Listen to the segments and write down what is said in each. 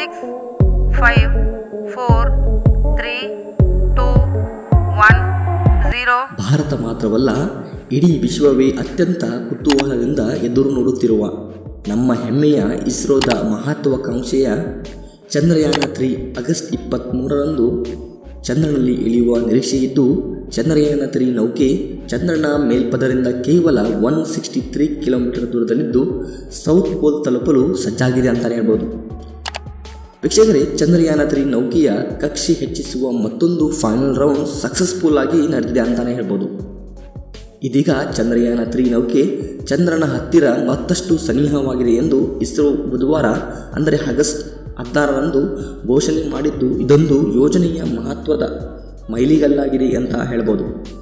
six five four three two one zero Bharat ಮಾತ್ರವಲ್ಲ ಇಡೀ ವಿಶ್ವವೇ ಅತ್ಯಂತ ಕುತೂಹಲದಿಂದ ಎದುರು ನೋಡುತ್ತಿರುವ ನಮ್ಮ ಹೆಮ್ಮೆಯ ಇಸ್ರೋದ ಮಹತ್ವಾಕಾಂಕ್ಷೆಯ ಚಂದ್ರಯಾನ ತ್ರೀ ಆಗಸ್ಟ್ ಇಪ್ಪತ್ತ್ಮೂರರಂದು ಚಂದ್ರನಲ್ಲಿ ಇಳಿಯುವ ನಿರೀಕ್ಷೆಯಿದ್ದು ಚಂದ್ರಯಾನ ತ್ರೀ ನೌಕೆ ಚಂದ್ರನ ಮೇಲ್ಪದರಿಂದ ಕೇವಲ ಒನ್ ಸಿಕ್ಸ್ಟಿ ತ್ರೀ ಕಿಲೋಮೀಟರ್ ದೂರದಲ್ಲಿದ್ದು ಸೌತ್ ಪೋಲ್ ತಲುಪಲು ಸಜ್ಜಾಗಿದೆ ಅಂತಲೇ ಹೇಳ್ಬೋದು ವೀಕ್ಷಕರೇ ಚಂದ್ರಯಾನ ತ್ರೀ ನೌಕೆಯ ಕಕ್ಷೆ ಹೆಚ್ಚಿಸುವ ಮತ್ತೊಂದು ಫೈನಲ್ ರೌಂಡ್ ಸಕ್ಸಸ್ಫುಲ್ ಆಗಿ ನಡೆದಿದೆ ಅಂತಾನೆ ಹೇಳ್ಬೋದು ಇದೀಗ ಚಂದ್ರಯಾನ ತ್ರೀ ನೌಕೆ ಚಂದ್ರನ ಹತ್ತಿರ ಮತ್ತಷ್ಟು ಸನಿಹವಾಗಿದೆ ಎಂದು ಇಸ್ರೋ ಬುಧವಾರ ಅಂದರೆ ಆಗಸ್ಟ್ ಹದಿನಾರರಂದು ಘೋಷಣೆ ಮಾಡಿದ್ದು ಇದೊಂದು ಯೋಜನೆಯ ಮಹತ್ವದ ಮೈಲಿಗಲ್ಲಾಗಿದೆ ಅಂತ ಹೇಳ್ಬೋದು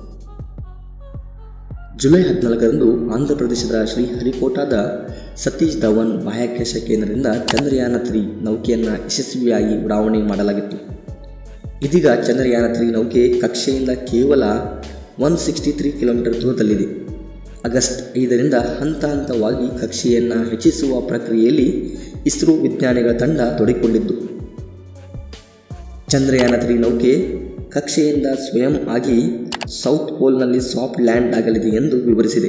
ಜುಲೈ ಹದಿನಾಲ್ಕರಂದು ಆಂಧ್ರಪ್ರದೇಶದ ಶ್ರೀಹರಿಕೋಟಾದ ಸತೀಶ್ ಧವನ್ ಬಾಹ್ಯಾಕಾಶ ಕೇಂದ್ರದಿಂದ ಚಂದ್ರಯಾನ ತ್ರೀ ನೌಕೆಯನ್ನು ಯಶಸ್ವಿಯಾಗಿ ಉಡಾವಣೆ ಮಾಡಲಾಗಿತ್ತು ಇದೀಗ ಚಂದ್ರಯಾನ ತ್ರೀ ನೌಕೆ ಕಕ್ಷೆಯಿಂದ ಕೇವಲ ಒನ್ ಸಿಕ್ಸ್ಟಿ ತ್ರೀ ಕಿಲೋಮೀಟರ್ ದೂರದಲ್ಲಿದೆ ಆಗಸ್ಟ್ ಐದರಿಂದ ಹಂತ ಹಂತವಾಗಿ ಕಕ್ಷೆಯನ್ನು ಹೆಚ್ಚಿಸುವ ಪ್ರಕ್ರಿಯೆಯಲ್ಲಿ ಇಸ್ರೋ ವಿಜ್ಞಾನಿಗಳ ತಂಡ ತೊಡಗಿಕೊಂಡಿದ್ದು ಚಂದ್ರಯಾನ ತ್ರೀ ನೌಕೆ ಕಕ್ಷೆಯಿಂದ ಸ್ವಯಂ ಆಗಿ ಸೌತ್ ಪೋಲ್ನಲ್ಲಿ ಸಾಫ್ಟ್ ಲ್ಯಾಂಡ್ ಆಗಲಿದೆ ಎಂದು ವಿವರಿಸಿದೆ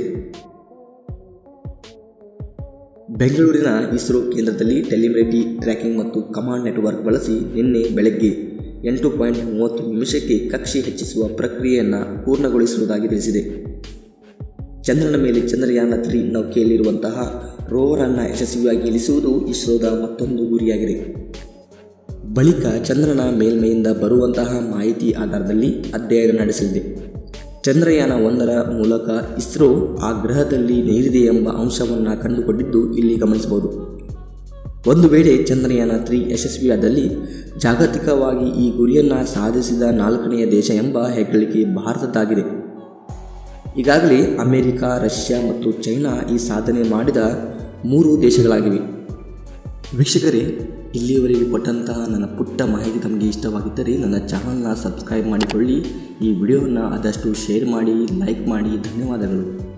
ಬೆಂಗಳೂರಿನ ಇಸ್ರೋ ಕೇಂದ್ರದಲ್ಲಿ ಟೆಲಿಮೆಟ್ರಿ ಟ್ರ್ಯಾಕಿಂಗ್ ಮತ್ತು ಕಮಾಂಡ್ ನೆಟ್ವರ್ಕ್ ಬಳಸಿ ನಿನ್ನೆ ಬೆಳಗ್ಗೆ ಎಂಟು ಪಾಯಿಂಟ್ ಮೂವತ್ತು ನಿಮಿಷಕ್ಕೆ ಕಕ್ಷೆ ಹೆಚ್ಚಿಸುವ ಪ್ರಕ್ರಿಯೆಯನ್ನು ಪೂರ್ಣಗೊಳಿಸುವುದಾಗಿ ತಿಳಿಸಿದೆ ಚಂದ್ರನ ಮೇಲೆ ಚಂದ್ರಯಾನ ತ್ರೀ ನೌಕೆಯಲ್ಲಿರುವಂತಹ ರೋವರನ್ನು ಯಶಸ್ವಿಯಾಗಿ ಇಳಿಸುವುದು ಇಸ್ರೋದ ಮತ್ತೊಂದು ಗುರಿಯಾಗಿದೆ ಬಳಿಕ ಚಂದ್ರನ ಮೇಲ್ಮೈಯಿಂದ ಬರುವಂತಹ ಮಾಹಿತಿ ಆಧಾರದಲ್ಲಿ ಅಧ್ಯಯನ ನಡೆಸಲಿದೆ ಚಂದ್ರಯಾನ ಒಂದರ ಮೂಲಕ ಇಸ್ರೋ ಆ ಗ್ರಹದಲ್ಲಿ ನೀರಿದೆ ಎಂಬ ಅಂಶವನ್ನು ಕಂಡುಕೊಂಡಿದ್ದು ಇಲ್ಲಿ ಗಮನಿಸಬಹುದು ಒಂದು ವೇಳೆ ಚಂದ್ರಯಾನ ತ್ರೀ ಯಶಸ್ವಿಯಾದಲ್ಲಿ ಜಾಗತಿಕವಾಗಿ ಈ ಗುರಿಯನ್ನು ಸಾಧಿಸಿದ ನಾಲ್ಕನೆಯ ದೇಶ ಎಂಬ ಹೆಗ್ಗಳಿಕೆ ಭಾರತದ್ದಾಗಿದೆ ಈಗಾಗಲೇ ಅಮೆರಿಕ ರಷ್ಯಾ ಮತ್ತು ಚೈನಾ ಈ ಸಾಧನೆ ಮಾಡಿದ ಮೂರು ದೇಶಗಳಾಗಿವೆ ವೀಕ್ಷಕರೇ ಇಲ್ಲಿಯವರೆಗೂ ಕೊಟ್ಟಂತಹ ನನ್ನ ಪುಟ್ಟ ಮಾಹಿತಿ ತಮಗೆ ಇಷ್ಟವಾಗಿದ್ದರೆ ನನ್ನ ಚಾನಲ್ನ ಸಬ್ಸ್ಕ್ರೈಬ್ ಮಾಡಿಕೊಳ್ಳಿ ಈ ವಿಡಿಯೋವನ್ನು ಆದಷ್ಟು ಶೇರ್ ಮಾಡಿ ಲೈಕ್ ಮಾಡಿ ಧನ್ಯವಾದಗಳು